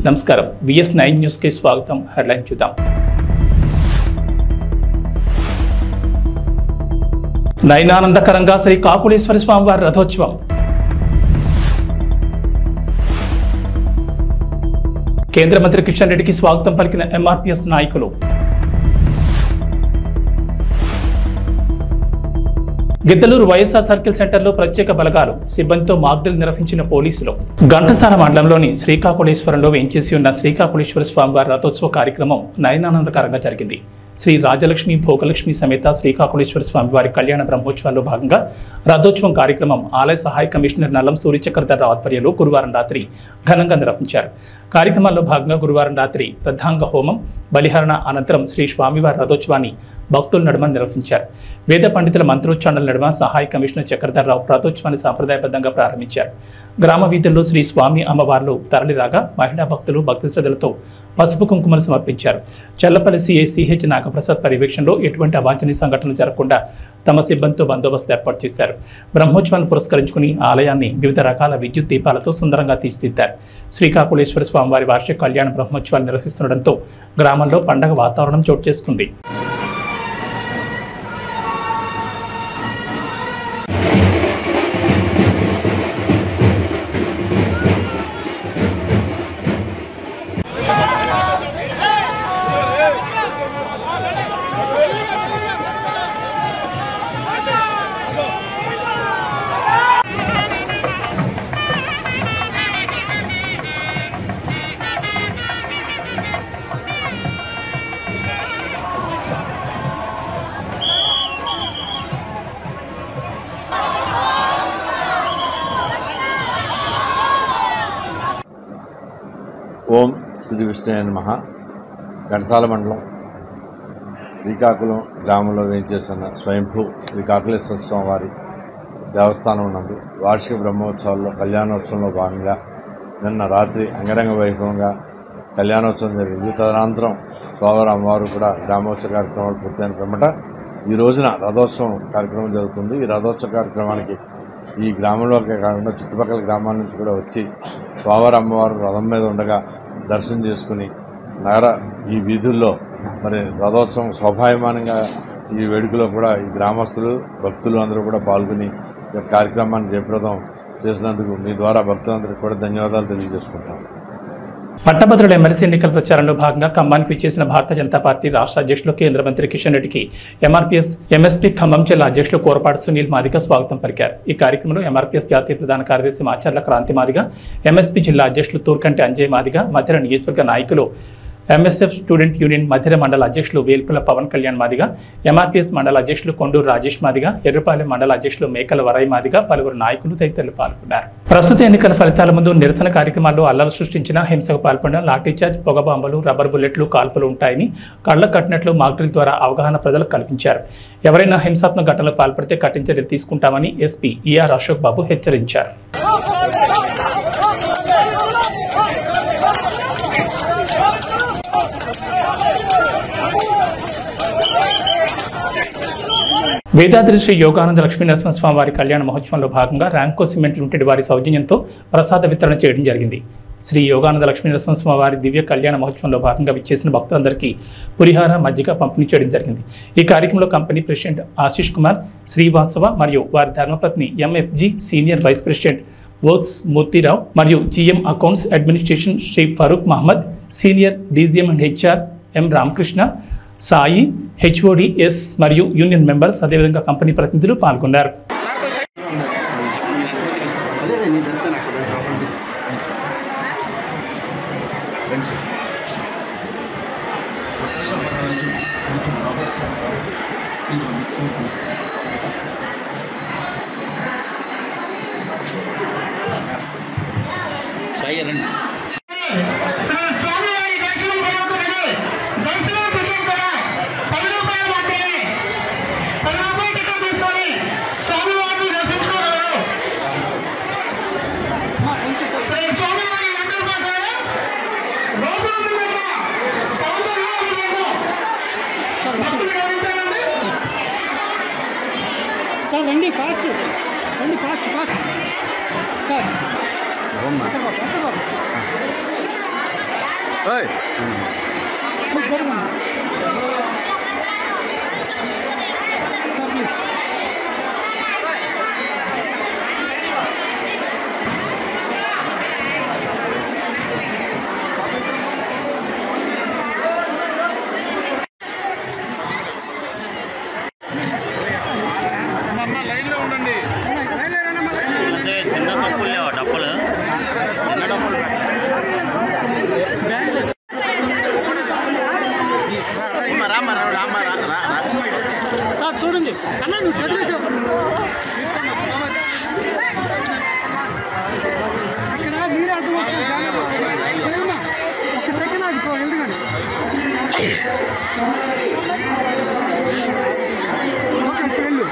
నమస్కారం VS nine న్యూస్కి స్వాగతం హెడ్లైన్ చూద్దాం నయనానందకరంగా శ్రీ కాకుళేశ్వర స్వామి వారి రథోత్సవం కేంద్ర మంత్రి కిషన్ రెడ్డికి స్వాగతం పలికిన ఎంఆర్పీఎస్ నాయకులు గిద్దలూరు వైఎస్ఆర్ సర్కిల్ సెంటర్లో ప్రత్యేక బలగాలు సిబ్బందితో మాక్డ్రిల్ నిర్వహించిన పోలీసులు ఘంటసాల మండలంలోని శ్రీకాకుళేశ్వరంలో వేంచేసి ఉన్న శ్రీకాకుళేశ్వర స్వామివారి రథోత్సవ కార్యక్రమం నయనానందకరంగా జరిగింది శ్రీ రాజలక్ష్మి భోగలక్ష్మి సమేత శ్రీకాకుళేశ్వర స్వామివారి కళ్యాణ బ్రహ్మోత్సవాల్లో భాగంగా రథోత్సవం కార్యక్రమం ఆలయ సహాయ కమిషనర్ నల్లం సూర్యచక్రధర్ ఆధ్వర్యంలో గురువారం రాత్రి ఘనంగా నిర్వహించారు కార్యక్రమాల్లో భాగంగా గురువారం రాత్రి ప్రధాంగ హోమం బలిహరణ అనంతరం శ్రీ స్వామివారి రథోత్సవాన్ని భక్తుల నడుమ నిర్వహించారు వేద పండితుల మంత్రోచ్చారణల నడుమ సహాయ కమిషనర్ చక్రధర్రావు రథోత్సవాన్ని సాంప్రదాయబద్ధంగా ప్రారంభించారు గ్రామ వీధుల్లో శ్రీ స్వామి అమ్మవార్లు తరలిరాగా మహిళా భక్తులు భక్తి శ్రద్ధలతో పసుపు కుంకుమలు సమర్పించారు చల్లపల్లి సిఐ సిహెచ్ నాగప్రసాద్ పర్యవేక్షణలో ఎటువంటి అవాంఛనీయ సంఘటనలు జరగకుండా తమ సిబ్బందితో బందోబస్తు ఏర్పాటు చేశారు బ్రహ్మోత్సవాన్ని పురస్కరించుకుని ఆలయాన్ని వివిధ రకాల విద్యుత్ దీపాలతో సుందరంగా తీర్చిదిద్దారు శ్రీకాకుళేశ్వర స్వామివారి వార్షిక కళ్యాణ బ్రహ్మోత్సవాలు నిర్వహిస్తుండటంతో గ్రామంలో పండగ వాతావరణం చోటు చేసుకుంది ఓం శ్రీ విష్ణుయ నమ ఘంటసాల మండలం శ్రీకాకుళం గ్రామంలో వేయించేసిన స్వయంభూ శ్రీకాకుళేశ్వర స్వామి వారి దేవస్థానం నందు వార్షిక బ్రహ్మోత్సవాల్లో కళ్యాణోత్సవంలో భాగంగా నిన్న రాత్రి అంగరంగ వైభవంగా కళ్యాణోత్సవం జరిగింది తదనంతరం స్వామివారి అమ్మవారు కూడా గ్రామోత్సవ కార్యక్రమాలు పూర్తయిన పిమ్మట ఈ రోజున రథోత్సవం కార్యక్రమం జరుగుతుంది ఈ రథోత్సవ కార్యక్రమానికి ఈ గ్రామంలోకే కాకుండా చుట్టుపక్కల గ్రామాల నుంచి కూడా వచ్చి స్వామివారి అమ్మవారు రథం మీద ఉండగా దర్శనం చేసుకుని నగర ఈ వీధుల్లో మరి రథోత్సవం శోభాయమానంగా ఈ వేడుకలో కూడా ఈ గ్రామస్తులు భక్తులు అందరూ కూడా పాల్గొని ఈ యొక్క కార్యక్రమాన్ని జయప్రదం చేసినందుకు మీ ద్వారా భక్తులందరికీ కూడా ధన్యవాదాలు తెలియజేసుకుంటాం పట్టభద్రుల ఎమ్మెల్సీ ఎన్నికల ప్రచారంలో భాగంగా ఖమ్మానికి విచ్చేసిన భారతీయ జనతా పార్టీ రాష్ట్ర అధ్యక్షులు కేంద్ర మంత్రి కిషన్ రెడ్డికి ఎంఆర్పీఎస్ ఎంఎస్పీ ఖమ్మం జిల్లా అధ్యక్షులు కోరపాటి సునీల్ మాదిగ స్వాగతం పలికారు ఈ కార్యక్రమంలో ఎంఆర్పీఎస్ జాతీయ ప్రధాన కార్యదర్శి మాచర్ల క్రాంతి మాదిగ ఎంఎస్పీ జిల్లా అధ్యక్షులు తూర్కంటి అంజయ్ మాదిగ మధ్యర నియోజకవర్గ నాయకులు ఎంఎస్ఎఫ్ స్టూడెంట్ యూనియన్ మధ్యర మండల అధ్యక్షులు వేల్పుల పవన్ కళ్యాణ్ మాదిగ ఎంఆర్పీఎస్ మండల అధ్యక్షులు కొండూరు రాజేష్ మాదిగ ఎర్రపాలెం మండల అధ్యక్షులు మేకల వరై మాదిగ పలువురు నాయకులు తదితరులు పాల్గొన్నారు ప్రస్తుత ఎన్నికల ఫలితాల ముందు నిరసన కార్యక్రమాల్లో అల్లలు సృష్టించిన హింసకు పాల్పడిన లాఠీచార్జ్ పొగబాంబలు రబ్బర్ బుల్లెట్లు కాల్పులు ఉంటాయని కళ్ళ కట్టినట్లు మాక్డ్రిల్ ద్వారా అవగాహన ప్రజలకు కల్పించారు ఎవరైనా హింసాత్మక ఘటనలకు పాల్పడితే కఠిన చర్యలు తీసుకుంటామని ఎస్పీ ఈఆర్ అశోక్ బాబు హెచ్చరించారు వేదాద్రి శ్రీ యోగానంద లక్ష్మీ నరసింహస్వామి వారి కళ్యాణ మహోత్సవంలో భాగంగా ర్యాంకో సిమెంట్ లిమిటెడ్ వారి సౌజన్యంతో ప్రసాద వితరణ చేయడం జరిగింది శ్రీ యోగానంద లక్ష్మీ నరసింహస్వామి వారి దివ్య కళ్యాణ మహోత్సవంలో భాగంగా విచ్చేసిన భక్తులందరికీ పులిహార మజ్జిగ పంపిణీ చేయడం జరిగింది ఈ కార్యక్రమంలో కంపెనీ ప్రెసిడెంట్ ఆశీష్ కుమార్ శ్రీవాత్సవ మరియు వారి ధర్మపత్ని MFG senior vice president works Murthy Rao మరియు GM accounts administration Shri Farooq Mohammed senior DGM and HR M Ramakrishna Sai HOD S మరియు యూనియన్ మెంబర్స్ అదేవిధంగా కంపెనీ ప్రతినిధులు పాల్గొన్నారు అదే నేను చెప్తాను అక్కడ పంపించు శ్రీ స్వామివారి దర్శనం జరుగుతున్నది దర్శనం టికెట్ ధర పది రూపాయలు మాత్రమే పది రూపాయల టికెట్ తీసుకొని స్వామివారిని దర్శించుకోగలరు శ్రీ స్వామివారి నందల ప్రసాదం లోపల పవిత్రంగా ఉండదు భక్తులు గమనించాలండి సార్ రండి ఫాస్ట్ రండి ఫాస్ట్ ఫాస్ట్ సార్ ఎంత బాబు ఎంత బాబు సార్ ప్లీజ్ అంటే చిన్న డప్పులు లేవా డప్పులు చిన్న డప్పులు సార్ చూడండి అన్న నువ్వు చదివి ఇక్కడ మీరే అడ్డు వస్తున్నారు ఒక సెకండ్ ఆగిపో ఎందుకండి ఓకే ఇప్పుడు వెళ్ళు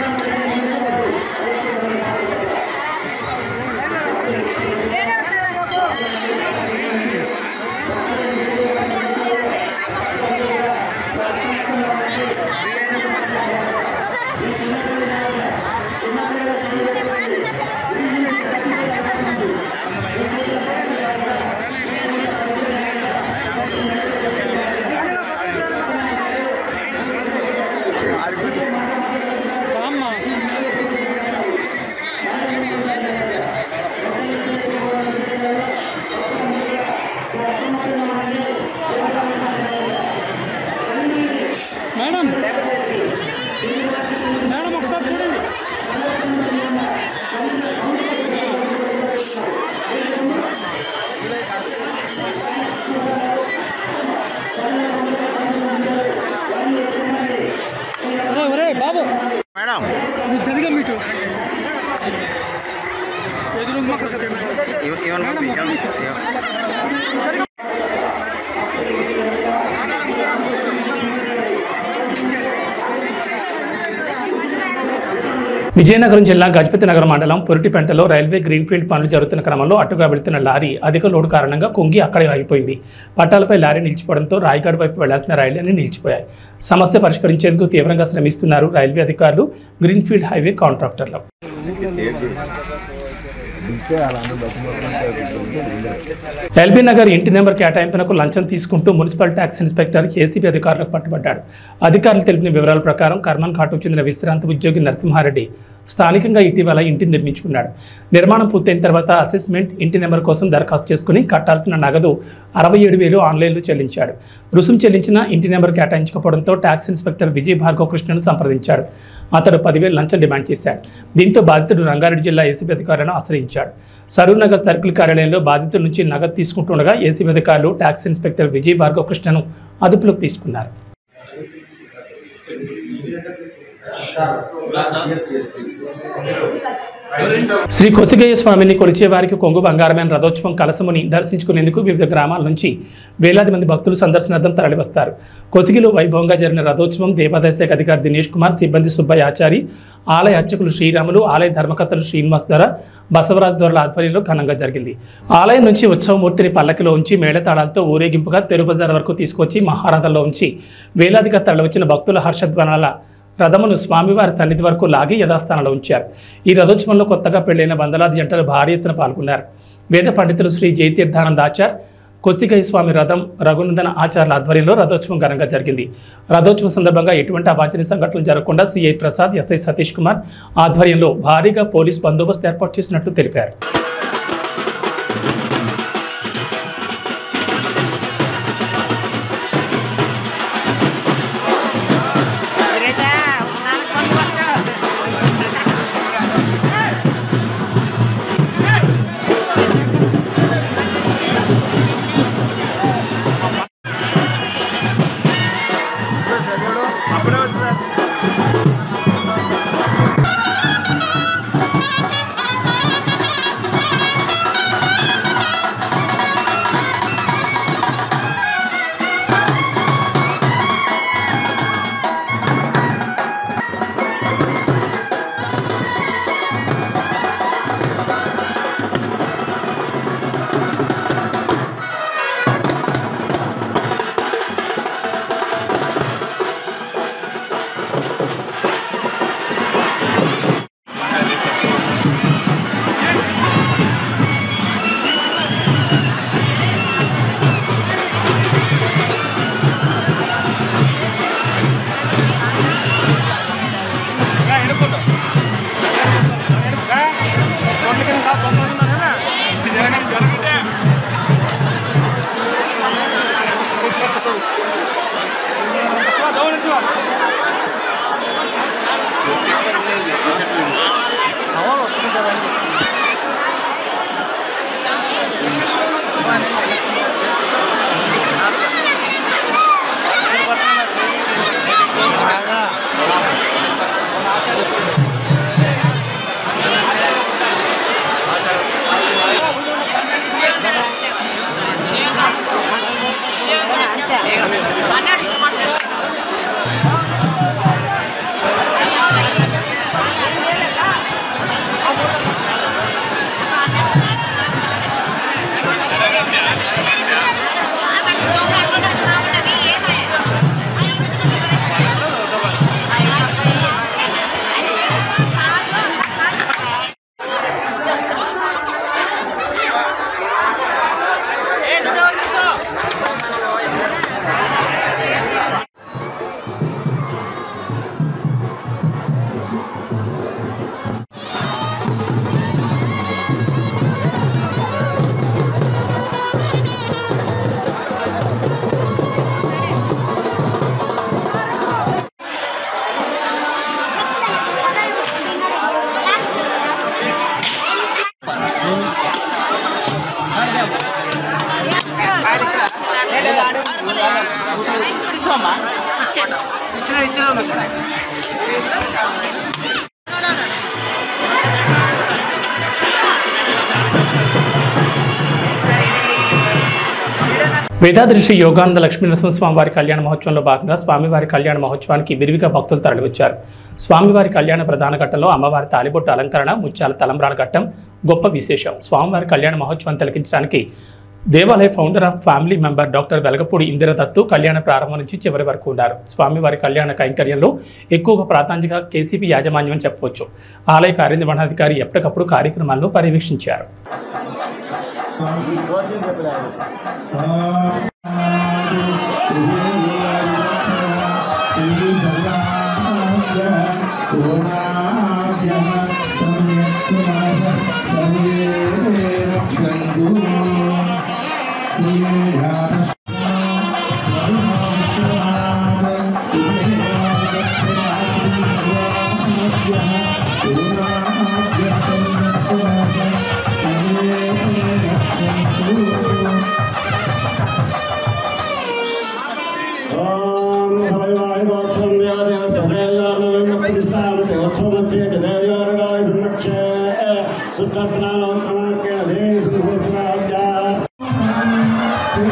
రామ్మా మేడం మేడం ఒకసారి చూడండి ఒరే ఒరే బాబు మేడం నువ్వు జరిగా మీటు ఎదురుంగా మేడం ఒక్క నిమిషం. విజయనగరం జిల్లా గజపతి నగరం మండలం పురిటిపెంటలో రైల్వే గ్రీన్ఫీల్డ్ పనులు జరుగుతున్న క్రమంలో అటుగా వెళుతున్న లారీ అధిక లోడు కారణంగా కుంగి అక్కడే ఆగిపోయింది పట్టాలపై లారీ నిలిచిపోవడంతో రాయగఢ్ వైపు వెళ్లాల్సిన రైళ్లన్నీ నిలిచిపోయాయి సమస్య పరిష్కరించేందుకు తీవ్రంగా శ్రమిస్తున్నారు రైల్వే అధికారులు గ్రీన్ఫీల్డ్ హైవే కాంట్రాక్టర్లు ఎల్బీ నగర్ ఇంటి నెంబర్ కేటాయింపునకు లంచం తీసుకుంటూ మున్సిపల్ ట్యాక్స్ ఇన్స్పెక్టర్ ఏసీబీ అధికారులకు పట్టుబడ్డాడు అధికారులు తెలిపిన వివరాల ప్రకారం కర్మన్ ఘాటుకు చెందిన విశ్రాంతి ఉద్యోగి నరసింహారెడ్డి స్థానికంగా ఇటీవల ఇంటిని నిర్మించుకున్నాడు నిర్మాణం పూర్తయిన తర్వాత అసెస్మెంట్ ఇంటి నెంబర్ కోసం దరఖాస్తు చేసుకుని కట్టాల్సిన నగదు అరవై ఏడు వేలు ఆన్లైన్లో చెల్లించాడు రుసుము చెల్లించిన ఇంటి నెంబర్ కేటాయించకపోవడంతో ట్యాక్స్ ఇన్స్పెక్టర్ విజయ్ భార్గవ కృష్ణను సంప్రదించాడు అతడు పదివేలు లంచం డిమాండ్ చేశాడు దీంతో బాధితుడు రంగారెడ్డి జిల్లా ఏసీబీ అధికారులను ఆశ్రయించాడు సరూర్ నగర్ సర్కిల్ కార్యాలయంలో బాధితుల నుంచి నగదు తీసుకుంటుండగా ఏసీబీ అధికారులు ట్యాక్స్ ఇన్స్పెక్టర్ విజయ్ భార్గవ కృష్ణను అదుపులోకి తీసుకున్నారు శ్రీ కొసిగయ్య స్వామిని కొలిచే వారికి కొంగు బంగారమైన రథోత్సవం కలసముని దర్శించుకునేందుకు వివిధ గ్రామాల నుంచి వేలాది మంది భక్తులు సందర్శనార్థం తరలివస్తారు కొసిగిలో వైభవంగా జరిగిన రథోత్సవం దేవాదాయ శాఖ అధికారి దినేష్ కుమార్ సిబ్బంది సుబ్బయ్య ఆచారి ఆలయ అర్చకులు శ్రీరాములు ఆలయ ధర్మకర్తలు శ్రీనివాస్ ధర బసవరాజ్ ధరల ఆధ్వర్యంలో ఘనంగా జరిగింది ఆలయం నుంచి ఉత్సవమూర్తిని పల్లకిలో ఉంచి మేళతాళాలతో ఊరేగింపుగా తెరుబజార్ వరకు తీసుకొచ్చి మహారథంలో ఉంచి వేలాదిగా తరలివచ్చిన భక్తుల హర్షధ్వనాల రథమును స్వామివారి సన్నిధి వరకు లాగి యథాస్థానంలో ఉంచారు ఈ రథోత్సవంలో కొత్తగా పెళ్లైన వందలాది జంటలు భారీ ఎత్తున పాల్గొన్నారు వేద పండితులు శ్రీ జయతీర్థానంద ఆచార్ కొత్తికయ్య స్వామి రథం రఘునందన ఆచార్ల ఆధ్వర్యంలో రథోత్సవం ఘనంగా జరిగింది రథోత్సవం సందర్భంగా ఎటువంటి అవాంఛనీయ సంఘటనలు జరగకుండా సిఐ ప్రసాద్ ఎస్ఐ సతీష్ కుమార్ ఆధ్వర్యంలో భారీగా పోలీస్ బందోబస్తు ఏర్పాటు చేసినట్లు తెలిపారు ¡Vamos! వేదాదృష్టి యోగానంద లక్ష్మీనరసింహస్వామి వారి కళ్యాణ మహోత్సవంలో భాగంగా స్వామివారి కళ్యాణ మహోత్సవానికి విరివిగా భక్తులు తరలివచ్చారు స్వామివారి కళ్యాణ ప్రధాన ఘట్టంలో అమ్మవారి తాలిబొట్టు అలంకరణ ముత్యాల తలంబ్రాల ఘట్టం గొప్ప విశేషం స్వామివారి కళ్యాణ మహోత్సవం తిలకించడానికి దేవాలయ founder of family member doctor Velagapudi Indiradutt కళ్యాణ ప్రారంభం నుంచి చివరి వరకు ఉన్నారు స్వామివారి కళ్యాణ కైంకర్యంలో ఎక్కువగా ప్రాధాన్యతగా కేసీపీ యాజమాన్యం అని చెప్పవచ్చు ఆలయ కార్యనిర్వహణాధికారి ఎప్పటికప్పుడు కార్యక్రమాలను పర్యవేక్షించారు శుద్ధ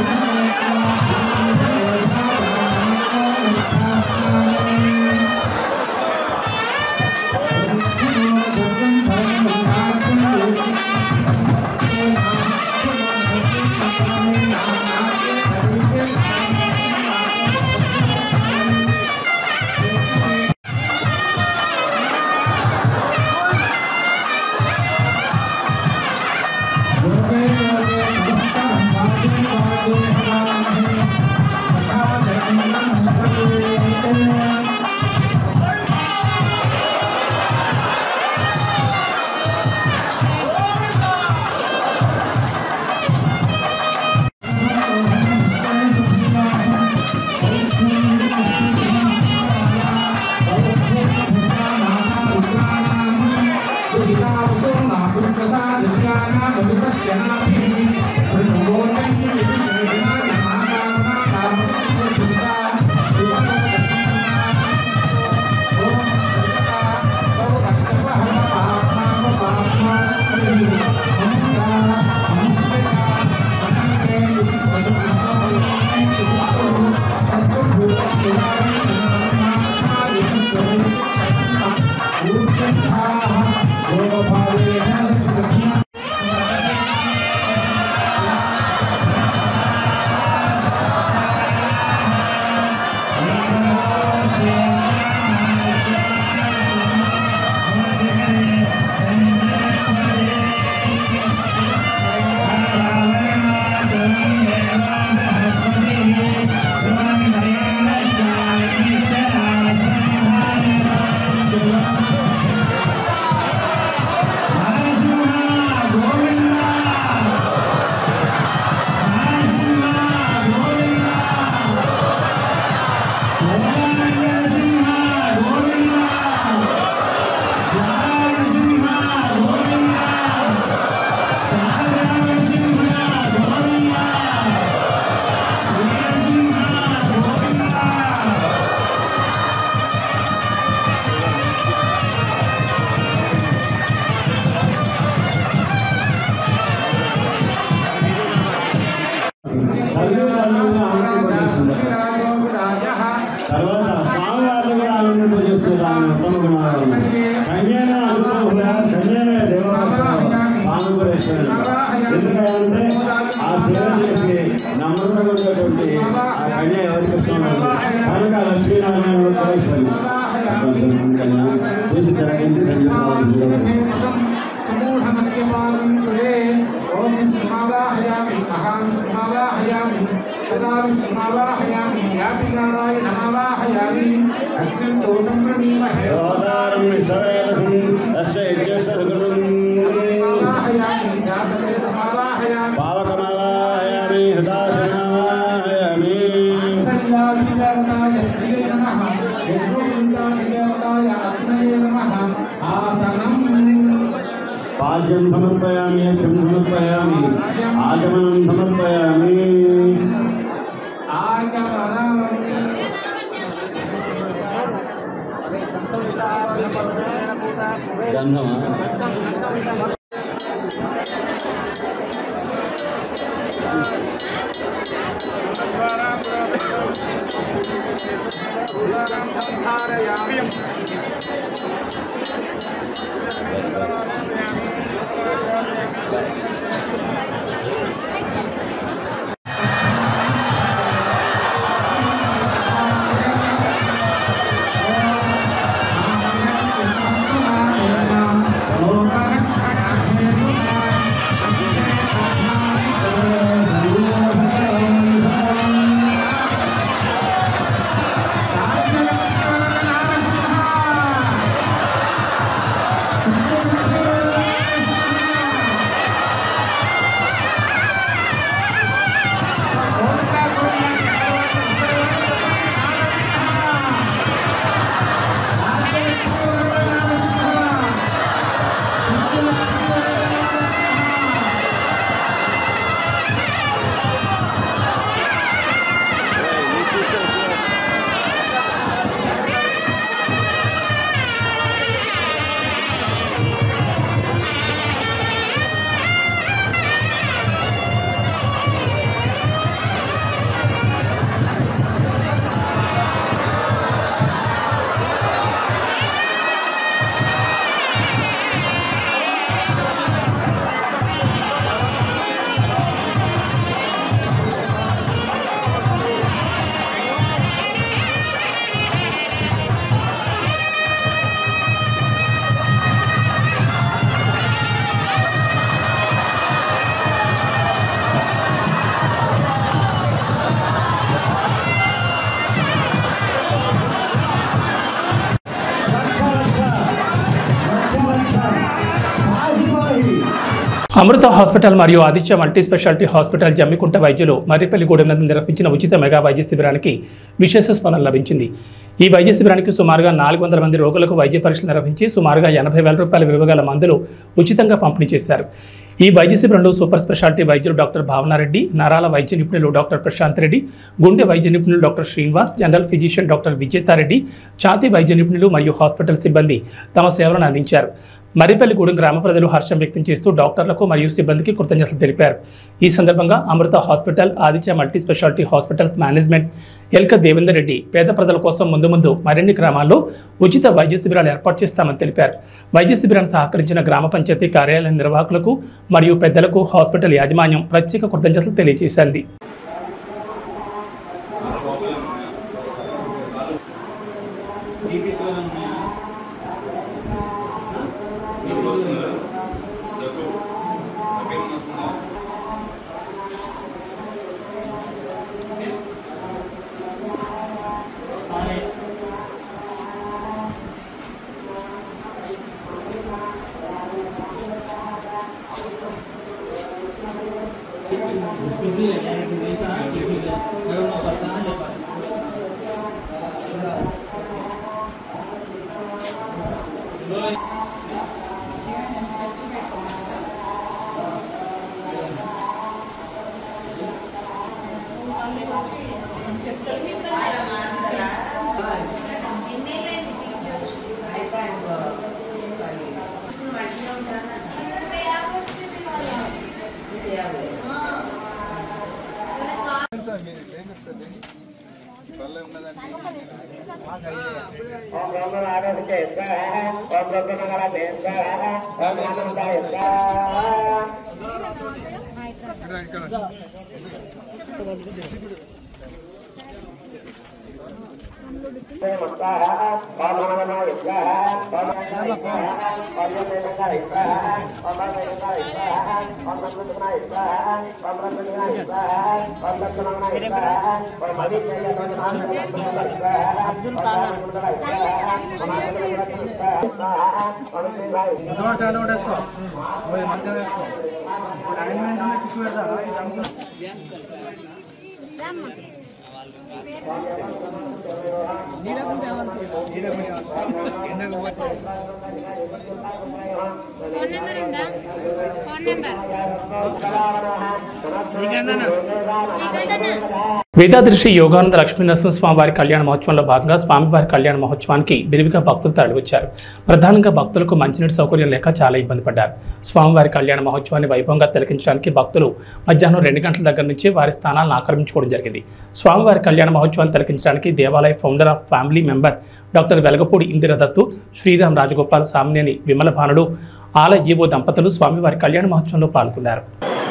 తర్వాత స్వామివారిని కూడా ఆనందింపజేస్తున్నాను ఉత్తమ గుణాలను కన్యన అనుకోకుండా కన్యన స్వామి కూడా ఇస్తున్నాడు ఎందుకంటే ఆ సేవ చేసి నమ్మకంగా ఉండేటువంటి ఆ కన్య ఎవరికి ఇస్తున్నాడు కనుక లక్ష్మీనారాయణ కూడా ఇస్తాను చేసి జరిగింది ధన్యవాదాలు సమూఢమస్యపాలం సురే ఓం శ్రీమావాహయామి అహాం శ్రీమావాహయామి సదా విష్ణుమావాహయామి వ్యాపినారాయణమావాహయామి అత్యంతోతం ప్రణీమహే అవతారం నిశ్చవేదసం అస్య యజ్ఞస్య సుకృతం మావాహయామి జాతకే సమావాహయామి పావకమావాహయామి హృదాసనమావాహయామి అంతర్యామిదేవతాయ శ్రీయే నమః యజ్ఞోపేతాయ అగ్నయే నమః ఆసనం పాద్యం సమర్పయామి యజ్ఞం సమర్పయామి ఆగమనం సమర్పయామి ఆచమనం గంధమా అమృత హాస్పిటల్ మరియు Aditya multi speciality hospital Jammikunta వైద్యులు మర్రిపల్లిగూడెం నందు నిర్వహించిన ఉచిత మెగా వైద్య శిబిరానికి విశేష స్పందన లభించింది ఈ వైద్య శిబిరానికి సుమారుగా నాలుగు వందల మంది రోగులకు వైద్య పరీక్షలు నిర్వహించి సుమారుగా ఎనభై వేల రూపాయల విలువ గల మందులు ఉచితంగా పంపిణీ చేశారు ఈ వైద్య శిబిరంలో సూపర్ స్పెషాలిటీ వైద్యులు డాక్టర్ భావనారెడ్డి నరాల వైద్య నిపుణులు డాక్టర్ ప్రశాంత్ రెడ్డి గుండె వైద్య నిపుణులు doctor Srinivas general physician doctor Vijetha Reddy ఛాతీ వైద్య నిపుణులు మరియు హాస్పిటల్ సిబ్బంది తమ సేవలను అందించారు మరిపల్లిగూడెం గ్రామ ప్రజలు హర్షం వ్యక్తం చేస్తూ డాక్టర్లకు మరియు సిబ్బందికి కృతజ్ఞతలు తెలిపారు ఈ సందర్భంగా Amrutha hospital Aditya multi speciality hospitals management Elka Devender Reddy పేద ప్రజల కోసం ముందు ముందు మరిన్ని గ్రామాల్లో ఉచిత వైద్య శిబిరాలు ఏర్పాటు చేస్తామని తెలిపారు వైద్య శిబిరాన్ని సహకరించిన గ్రామ పంచాయతీ కార్యాలయ నిర్వాహకులకు మరియు పెద్దలకు హాస్పిటల్ యాజమాన్యం ప్రత్యేక కృతజ్ఞతలు తెలియజేసింది పెద్దవాడు చాలా ఒకటి వేసుకో ఓ మధ్యలో వేసుకో అలైన్మెంట్ ఉన్న చిక్కు పెడతారా ఈ జంపు ఎండకు పోతే ఫోన్ నెంబర్ ఉందా ఫోన్ నెంబర్ శ్రీకాంత్ అన్న శ్రీకాంత్ అన్న వేదాదృష్టి యోగానంద లక్ష్మీనరసింహ స్వామి వారి కళ్యాణ మహోత్సవంలో భాగంగా స్వామివారి కళ్యాణ మహోత్సవానికి విరివిగా భక్తులు తరలివచ్చారు ప్రధానంగా భక్తులకు మంచినీటి సౌకర్యం లేక చాలా ఇబ్బంది పడ్డారు స్వామివారి కళ్యాణ మహోత్సవాన్ని వైభవంగా తిలకించడానికి భక్తులు మధ్యాహ్నం రెండు గంటల దగ్గర నుంచి వారి స్థానాలను ఆక్రమించుకోవడం జరిగింది స్వామివారి కళ్యాణ మహోత్సవాన్ని తిలకించడానికి దేవాలయ founder of family member doctor Velagapudi Indiradutt Sriram Rajagopal Samineni Vimala Bhanudu ఆలయ జీవో దంపతులు స్వామివారి కళ్యాణ మహోత్సవంలో పాల్గొన్నారు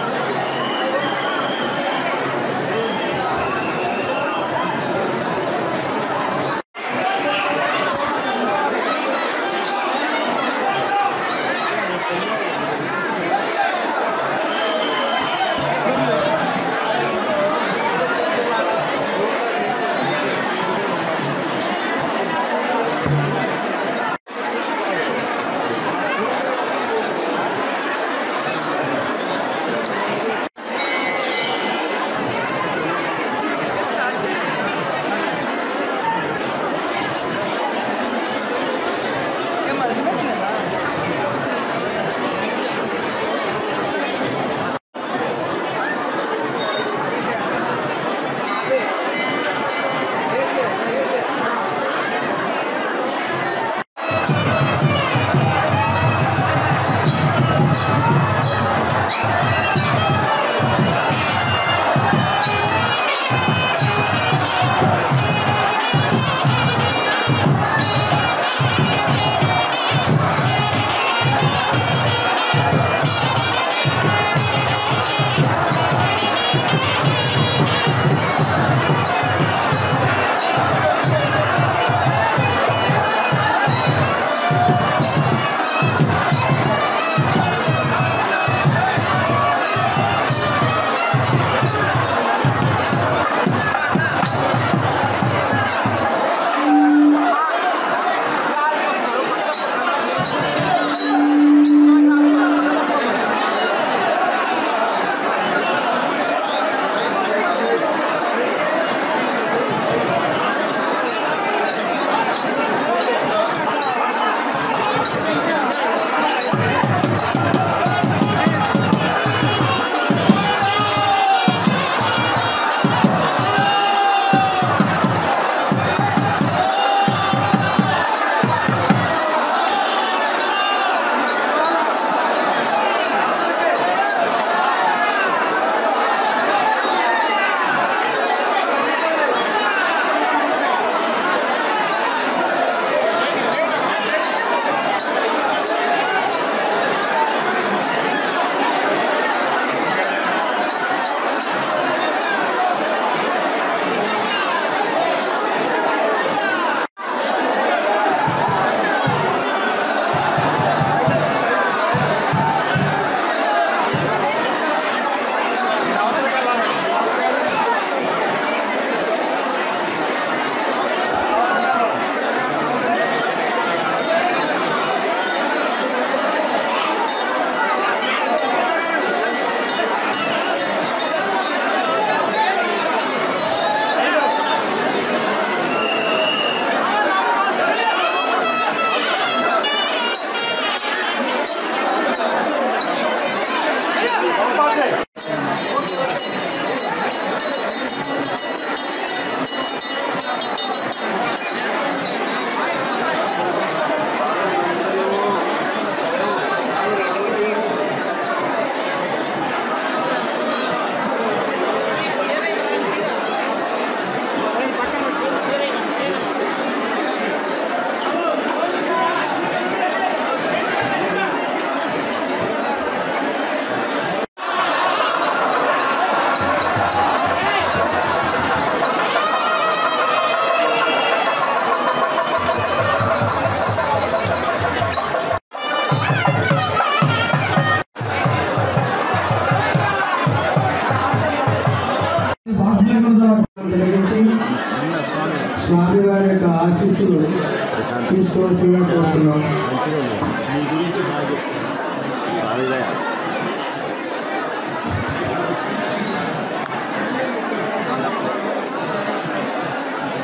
స్వామివారి యొక్క ఆశీస్సులు తీసుకోవాల్సిందిగా కోరుతున్నాం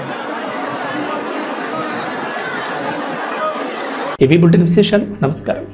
ఇవి బులెటిన్ విశేషాలు నమస్కారం